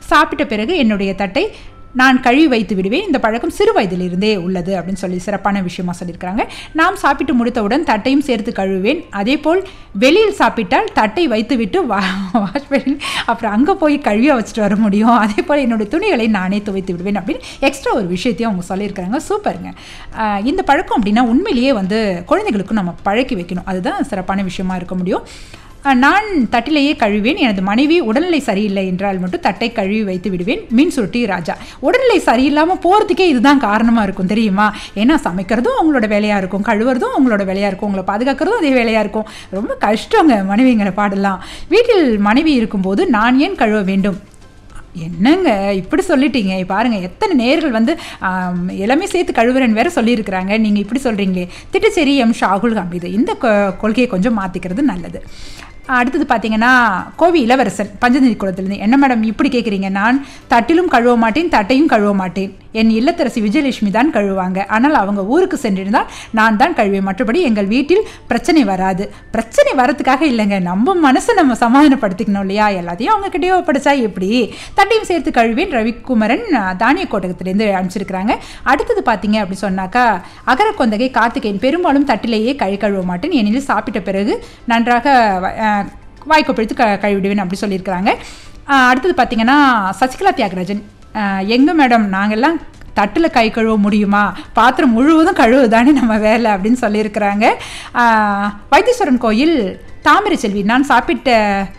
சாப்பிட்ட பிறகு என்னுடைய தட்டை நான் கழுவி வைத்து விடுவேன் இந்த பழக்கம் சிறு வயதிலிருந்தே உள்ளது அப்படின்னு சொல்லி சிறப்பான விஷயமா சொல்லியிருக்கிறாங்க நாம் சாப்பிட்டு முடித்தவுடன் தட்டையும் சேர்த்து கழுவுவேன் அதே போல் வெளியில் சாப்பிட்டால் தட்டை வைத்துவிட்டு வா வாஷ் பண்ணி அப்புறம் அங்கே போய் கழுவியாக வச்சுட்டு வர முடியும் அதே போல் என்னுடைய துணிகளை நானே துவைத்து விடுவேன் அப்படின்னு எக்ஸ்ட்ரா ஒரு விஷயத்தையும் அவங்க சொல்லியிருக்கிறாங்க சூப்பருங்க ஆஹ் இந்த பழக்கம் அப்படின்னா உண்மையிலேயே வந்து குழந்தைகளுக்கும் நம்ம பழக்கி வைக்கணும் அதுதான் சிறப்பான விஷயமா இருக்க முடியும் அஹ் நான் தட்டிலேயே கழுவேன் எனது மனைவி உடல்நிலை சரியில்லை என்றால் மட்டும் தட்டை கழுவி வைத்து விடுவேன் மீன் சுருட்டி ராஜா உடல்நிலை சரியில்லாமல் போகிறதுக்கே இதுதான் காரணமாக இருக்கும் தெரியுமா ஏன்னா சமைக்கிறதும் அவங்களோட வேலையாக இருக்கும் கழுவுறதும் அவங்களோட வேலையாக இருக்கும் உங்களை பாதுகாக்கிறதும் அதே வேலையாக இருக்கும் ரொம்ப கஷ்டங்க மனைவிங்களை பாடலாம் வீட்டில் மனைவி இருக்கும்போது நான் ஏன் கழுவ வேண்டும் என்னங்க இப்படி சொல்லிட்டீங்க பாருங்க எத்தனை நேர்கள் வந்து ஆம், எல்லாமே சேர்த்து கழுவுறேன்னு வேற சொல்லியிருக்கிறாங்க நீங்கள் இப்படி சொல்கிறீங்களே திட்டுச்சேரி எம் ஷாகுல் ஹமீது இந்த கொ- கொள்கையை கொஞ்சம் மாற்றிக்கிறது நல்லது அடுத்தது பார்த்தீங்கன்னா கோவி இளவரசன் பஞ்சநதி குளத்திலிருந்து என்ன மேடம் இப்படி கேட்குறீங்க நான் தட்டிலும் கழுவ மாட்டேன் தட்டையும் கழுவ மாட்டேன் என் இல்லத்தரசி விஜயலட்சுமி தான் கழுவாங்க ஆனால் அவங்க ஊருக்கு சென்றிருந்தால் நான் தான் கழுவேன் மற்றபடி எங்கள் வீட்டில் பிரச்சனை வராது பிரச்சனை வரதுக்காக இல்லைங்க நம்ம மனசை நம்ம சமாதானப்படுத்திக்கணும் இல்லையா எல்லாத்தையும் அவங்க கிட்டேயோ படிச்சா எப்படி தட்டையும் சேர்த்து கழுவேன் ரவிக்குமரன் அஹ், தானிய கோட்டகத்திலேருந்து அனுப்பிச்சிருக்கிறாங்க அடுத்தது பார்த்தீங்க அப்படி சொன்னாக்கா அகரக்கொந்தகை கார்த்திகேயன் பெரும்பாலும் தட்டிலேயே கை கழுவ மாட்டேன் ஏனெனில் சாப்பிட்ட பிறகு நன்றாக வ- அஹ், வாய்க்கொப்பிடித்து க கழுவிடுவேன் அப்படி சொல்லியிருக்கிறாங்க அஹ், அடுத்தது பார்த்தீங்கன்னா சசிகலா தியாகராஜன் அஹ், எங்க மேடம் நாங்கெல்லாம் தட்டில் கை கழுவ முடியுமா பாத்திரம் முழுவதும் கழுவுதானே நம்ம வேலை அப்படின்னு சொல்லியிருக்கிறாங்க ஆஹ், வைத்தீஸ்வரன் கோயில் தாமிர செல்வி நான் சாப்பிட்ட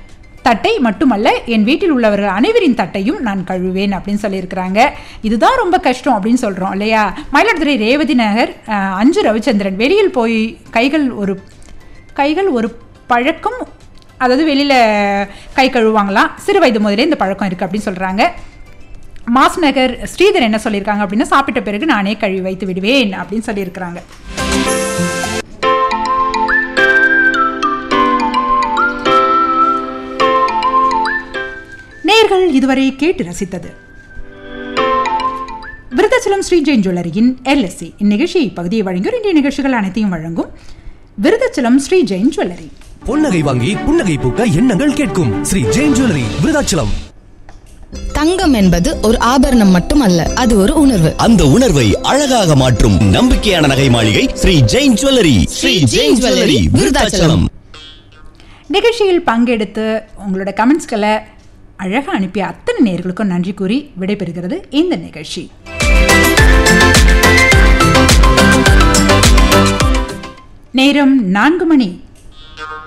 தட்டை மட்டுமல்ல என் வீட்டில் உள்ளவர்கள் அனைவரின் தட்டையும் நான் கழுவேன் அப்படின்னு சொல்லியிருக்கிறாங்க இதுதான் ரொம்ப கஷ்டம் அப்படின்னு சொல்கிறோம் இல்லையா மயிலாடுதுறை ரேவதி நகர் ஆஹ், அஞ்சு ரவிச்சந்திரன் வெளியில் போய் கைகள் ஒரு கைகள் ஒரு பழக்கம் அதாவது வெளியில் கை கழுவாங்களாம் சிறு வயது முதலே இந்த பழக்கம் இருக்குது அப்படின்னு சொல்கிறாங்க மாஸ் நகர் ஸ்ரீதர் என்ன சொல்லியிருக்காங்க அப்படின்னா சாப்பிட்ட பிறகு நானே கழுவி வைத்து விடுவேன் அப்படின்னு சொல்லியிருக்கிறாங்க நேர்கள் இதுவரை கேட்டு ரசித்தது விருதாச்சலம் ஸ்ரீ ஜெயின் ஜுவல்லரியின் எல்எஸ்சி இந்நிகழ்ச்சியை பகுதியை வழங்கும் இன்றைய நிகழ்ச்சிகள் அனைத்தையும் வழங்கும் விருதாச்சலம் ஸ்ரீ ஜெயின் ஜுவல்லரி பொன்னகை வாங்கி புன்னகை பூக்க எண்ணங்கள் கேட்கும் ஸ்ரீ ஜெயின் ஜுவல்லரி விருதாச்சலம் தங்கம் என்பது ஒரு ஆபரணம் மட்டுமல்ல அது ஒரு உணர்வு அந்த உணர்வை அழகாக மாற்றும் நம்பிக்கையான நகை மாளிகை ஸ்ரீ ஜெயின் ஜுவல்லரி ஸ்ரீ ஜெயின் ஜுவல்லரி விருதாச்சலம் நிகழ்ச்சியில் பங்கெடுத்து உங்களோட கமெண்ட்ஸ்களை அழகாக அனுப்பிய அத்தனை நேர்களுக்கும் நன்றி கூறி விடைபெறுகிறது இந்த நிகழ்ச்சி நேரம் நான்கு மணி